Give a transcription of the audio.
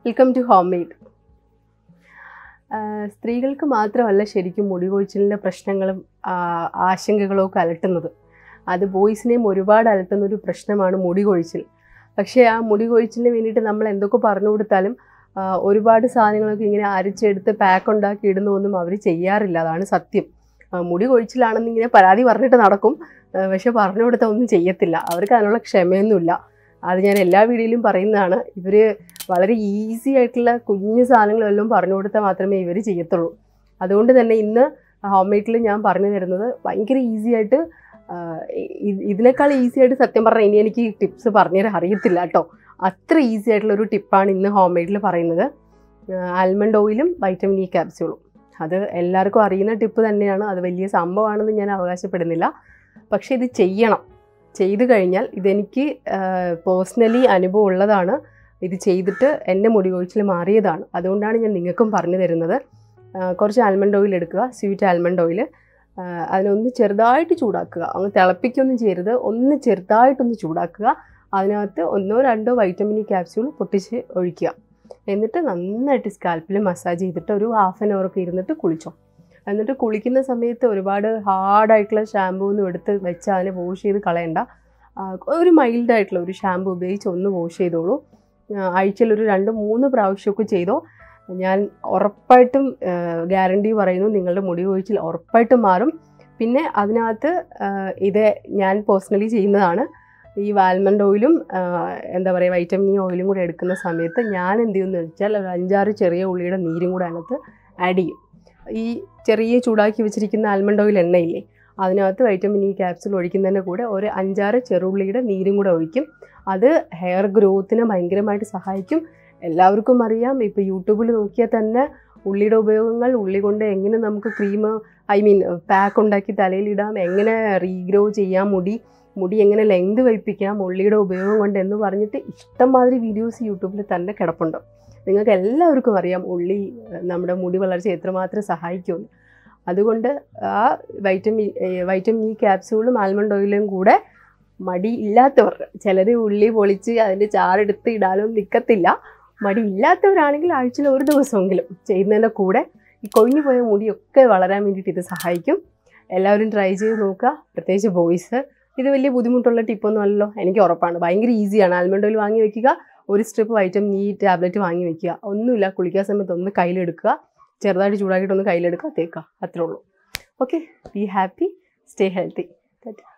welcome to home made സ്ത്രീകൾക്ക് മാത്രമല്ല ശരിക്കും മുടി കൊഴിച്ചിലിൻ്റെ പ്രശ്നങ്ങളും ആ, ആശങ്കകളും ഒക്കെ അലട്ടുന്നത് അത് ബോയ്സിനെയും ഒരുപാട് അലട്ടുന്ന ഒരു പ്രശ്നമാണ് മുടി കൊഴിച്ചിൽ പക്ഷേ ആ മുടി കൊഴിച്ചിലിന് വേണ്ടിയിട്ട് നമ്മൾ എന്തൊക്കെ പറഞ്ഞു കൊടുത്താലും ആ, ഒരുപാട് സാധനങ്ങളൊക്കെ ഇങ്ങനെ അരിച്ചെടുത്ത് പാക്ക് ഉണ്ടാക്കി ഇടുന്നൊന്നും അവർ ചെയ്യാറില്ല അതാണ് സത്യം ആ, മുടി കൊഴിച്ചിലാണെന്ന് ഇങ്ങനെ പരാതി പറഞ്ഞിട്ട് നടക്കും ആ, പക്ഷെ പറഞ്ഞു കൊടുത്താൽ ഒന്നും ചെയ്യത്തില്ല അവർക്ക് അതിനുള്ള ക്ഷമയൊന്നുമില്ല അത് ഞാൻ എല്ലാ വീഡിയോയിലും പറയുന്നതാണ് ഇവർ വളരെ ഈസി ആയിട്ടുള്ള കുഞ്ഞു സാധനങ്ങളെല്ലാം പറഞ്ഞു കൊടുത്താൽ മാത്രമേ ഇവർ ചെയ്യത്തുള്ളൂ അതുകൊണ്ട് തന്നെ ഇന്ന് ഹോം മെയ്ഡിൽ ഞാൻ പറഞ്ഞു തരുന്നത് ഭയങ്കര ഈസി ആയിട്ട് ആ, ഇ- ഇതിനേക്കാൾ ഈസി ആയിട്ട് സത്യം പറഞ്ഞാൽ ഇനി എനിക്ക് ടിപ്സ് പറഞ്ഞുതരാൻ അറിയത്തില്ല കേട്ടോ അത്ര ഈസി ആയിട്ടുള്ള ഒരു ടിപ്പാണ് ഇന്ന് ഹോം മെയ്ഡിൽ പറയുന്നത് ആൽമണ്ട് ഓയിലും വൈറ്റമിൻ ഇ ക്യാപ്സ്യൂളും അത് എല്ലാവർക്കും അറിയുന്ന ടിപ്പ് തന്നെയാണ് അത് വലിയ സംഭവമാണെന്ന് ഞാൻ അവകാശപ്പെടുന്നില്ല പക്ഷേ ഇത് ചെയ്യണം ചെയ്തു കഴിഞ്ഞാൽ ഇതെനിക്ക് പേഴ്സണലി അനുഭവം ഉള്ളതാണ് ഇത് ചെയ്തിട്ട് എൻ്റെ മുടി കൊഴിച്ചിൽ മാറിയതാണ് അതുകൊണ്ടാണ് ഞാൻ നിങ്ങൾക്കും പറഞ്ഞു തരുന്നത് ആ, കുറച്ച് ആൽമണ്ട് ഓയിൽ എടുക്കുക സ്വീറ്റ് ആൽമണ്ട് ഓയിൽ അതിനൊന്ന് ചെറുതായിട്ട് ചൂടാക്കുക അങ്ങ് തിളപ്പിക്കൊന്നും ചെയ്യരുത് ഒന്ന് ചെറുതായിട്ടൊന്ന് ചൂടാക്കുക അതിനകത്ത് ഒന്നോ രണ്ടോ വൈറ്റമിൻ ഇ ക്യാപ്സ്യൂൾ പൊട്ടിച്ച് ഒഴിക്കുക എന്നിട്ട് നന്നായിട്ട് സ്കാൽപ്പിൽ മസാജ് ചെയ്തിട്ട് ഒരു ഹാഫ് ആൻ അവറൊക്കെ ഇരുന്നിട്ട് കുളിച്ചോ എന്നിട്ട് കുളിക്കുന്ന സമയത്ത് ഒരുപാട് ഹാർഡായിട്ടുള്ള ഷാമ്പൂ ഒന്നും എടുത്ത് വെച്ച് അതിനെ വാഷ് ചെയ്ത് കളയണ്ട ആ, ഒരു മൈൽഡായിട്ടുള്ള ഒരു ഷാമ്പൂ ഉപയോഗിച്ച് ഒന്ന് വാഷ് ചെയ്തോളൂ ആഴ്ചയിൽ ഒരു രണ്ട് മൂന്ന് പ്രാവശ്യമൊക്കെ ചെയ്തോ ഞാൻ ഉറപ്പായിട്ടും ഗ്യാരണ്ടി പറയുന്നു നിങ്ങളുടെ മുടി കൊഴിച്ചിൽ ഉറപ്പായിട്ടും മാറും പിന്നെ അതിനകത്ത് ആ, ഇത് ഞാൻ പേഴ്സണലി ചെയ്യുന്നതാണ് ഈ വാൽമണ്ട് ഓയിലും ആ, എന്താ പറയുക വൈറ്റമിൻ ഇ ഓയിലും കൂടെ എടുക്കുന്ന സമയത്ത് ഞാൻ എന്ത് ചെയ്യുമെന്ന് വെച്ചാൽ ഒരു അഞ്ചാറ് ചെറിയ ഉള്ളിയുടെ നീരും കൂടെ അതിനകത്ത് ആഡ് ചെയ്യും ഈ ചെറിയ ചൂടാക്കി വെച്ചിരിക്കുന്ന ആൽമണ്ട് ഓയിൽ എണ്ണയില്ലേ അതിനകത്ത് വൈറ്റമിൻ ഇ ക്യാപ്സുൾ ഒഴിക്കുന്നതിൻ്റെ കൂടെ ഒരു അഞ്ചാറ് ചെറുള്ളിയുടെ നീരും കൂടെ ഒഴിക്കും അത് ഹെയർ ഗ്രോത്തിന് ഭയങ്കരമായിട്ട് സഹായിക്കും എല്ലാവർക്കും അറിയാം ഇപ്പോൾ യൂട്യൂബിൽ നോക്കിയാൽ തന്നെ ഉള്ളിയുടെ ഉപയോഗങ്ങൾ ഉള്ളി കൊണ്ട് എങ്ങനെ നമുക്ക് ക്രീം ഐ മീൻ പാക്ക് ഉണ്ടാക്കി തലയിലിടാം എങ്ങനെ റീഗ്രോ ചെയ്യാം മുടി മുടി എങ്ങനെ ലെങ്ത് വയ്പ്പിക്കാം ഉള്ളിയുടെ ഉപയോഗം കൊണ്ട് എന്ന് പറഞ്ഞിട്ട് ഇഷ്ടംമാതിരി വീഡിയോസ് യൂട്യൂബിൽ തന്നെ കിടപ്പുണ്ട് നിങ്ങൾക്ക് എല്ലാവർക്കും അറിയാം ഉള്ളി ഏഹ്, നമ്മുടെ മുടി വളർച്ച എത്രമാത്രം സഹായിക്കുമെന്ന് അതുകൊണ്ട് ആ വൈറ്റമിൻ വൈറ്റമിൻ ഇ ക്യാപ്സ്യൂളും ആൽമണ്ട് ഓയിലും കൂടെ മടി ഇല്ലാത്തവർ ചിലർ ഉള്ളി പൊളിച്ച് അതിൻ്റെ ചാറെടുത്ത് ഇടാനും നിൽക്കത്തില്ല മടി ഇല്ലാത്തവരാണെങ്കിൽ ആഴ്ചയിൽ ഒരു ദിവസമെങ്കിലും ചെയ്യുന്നതിൻ്റെ കൂടെ ഈ കൊഴിഞ്ഞു പോയ മുടിയൊക്കെ വളരാൻ വേണ്ടിയിട്ട് ഇത് സഹായിക്കും എല്ലാവരും ട്രൈ ചെയ്ത് നോക്കുക പ്രത്യേകിച്ച് ബോയ്സ് ഇത് വലിയ ബുദ്ധിമുട്ടുള്ള ടിപ്പൊന്നും അല്ലല്ലോ എനിക്ക് ഉറപ്പാണ് ഭയങ്കര ഈസിയാണ് ആൽമണ്ട് ഓയിൽ വാങ്ങി വെക്കുക ഒരു സ്ട്രിപ്പ് വൈറ്റമിൻ ഇ ടാബ്ലറ്റ് വാങ്ങി വെക്കുക ഒന്നുമില്ല കുളിക്കാൻ സമയത്ത് ഒന്ന് കയ്യിലെടുക്കുക ചെറുതായിട്ട് ചൂടാക്കിയിട്ട് ഒന്ന് കയ്യിലെടുക്കുക തേക്കുക അത്രേ ഉള്ളൂ okay be happy stay healthy